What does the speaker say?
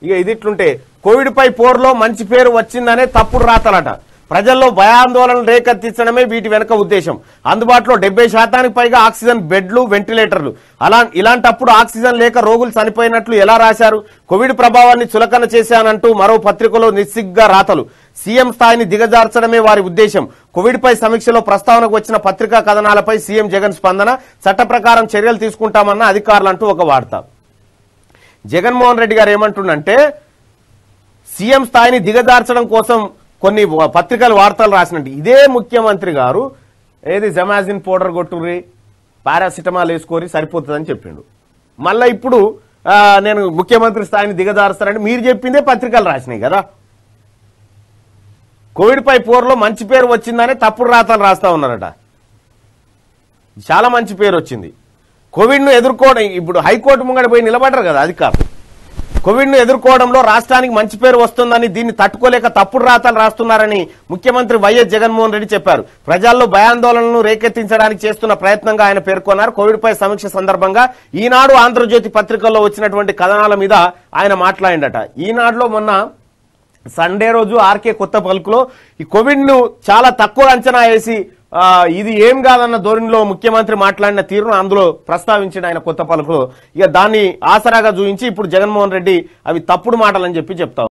ఇక ఇది ఇట్లుంటే కోవిడ్ పై పోరులో మంచి పేరు వచ్చిందనే తప్పుడు రాతలట ప్రజల్లో భయాందోళన రేకెత్తించడమే వీటి వెనుక ఉద్దేశం అందుబాటులో డెబ్బై శాతానికి పైగా ఆక్సిజన్ బెడ్లు వెంటిలేటర్లు అలా ఇలాంటప్పుడు ఆక్సిజన్ లేక రోగులు చనిపోయినట్లు ఎలా రాశారు కోవిడ్ ప్రభావాన్ని చులకన చేశానంటూ మరో పత్రికలో నిస్సిగ్గా రాతలు సీఎం స్థాయిని దిగజార్చడమే వారి ఉద్దేశం కోవిడ్ పై సమీక్షలో ప్రస్తావనకు వచ్చిన పత్రికా కథనాలపై సీఎం జగన్ స్పందన చట్ట ప్రకారం చర్యలు తీసుకుంటామన్న అధికారులంటూ ఒక వార్త జగన్మోహన్ రెడ్డి గారు ఏమంటుండంటే సీఎం స్థాయిని దిగజార్చడం కోసం కొన్ని వ- పత్రికలు వార్తలు రాసినట్టు ఇదే ముఖ్యమంత్రి గారు ఏది జమాజిన్ పౌడర్ కొట్టుర్రి పారాసిటమాల్ వేసుకోరి సరిపోతుందని చెప్పిండు మళ్ళా ఇప్పుడు ఆ, నేను ముఖ్యమంత్రి స్థాయిని దిగజారుస్తానంటే మీరు చెప్పిందే పత్రికలు రాసినాయి కదా కోవిడ్ పై పోరులో మంచి పేరు వచ్చిందని తప్పుడు రాతలు రాస్తా ఉన్నారట చాలా మంచి పేరు వచ్చింది కోవిడ్ను ఎదుర్కోవడం ఇప్పుడు హైకోర్టు ముంగడ పోయి నిలబడరు కదా అధికారులు కోవిడ్ను ఎదుర్కోవడంలో రాష్ట్రానికి మంచి పేరు వస్తుందని దీన్ని తట్టుకోలేక తప్పుడు రాతలు రాస్తున్నారని ముఖ్యమంత్రి వైఎస్ జగన్మోహన్ రెడ్డి చెప్పారు ప్రజల్లో భయాందోళనను రేకెత్తించడానికి చేస్తున్న ప్రయత్నంగా ఆయన పేర్కొన్నారు కోవిడ్ పై సమీక్ష సందర్భంగా ఈనాడు ఆంధ్రజ్యోతి పత్రికల్లో వచ్చినటువంటి కథనాల మీద ఆయన మాట్లాడిండట ఈనాడులో మొన్న సండే రోజు ఆర్కే కొత్త పలుకులో ఈ కోవిడ్ ను చాలా తక్కువ అంచనా వేసి ఆ, ఇది ఏం కాదన్న ధోరణిలో ముఖ్యమంత్రి మాట్లాడిన తీరును అందులో ప్రస్తావించిన ఆయన కొత్త పలుకులో ఇక దాన్ని ఆసరాగా చూపించి ఇప్పుడు జగన్మోహన్ రెడ్డి అవి తప్పుడు మాటలని చెప్పి చెప్తా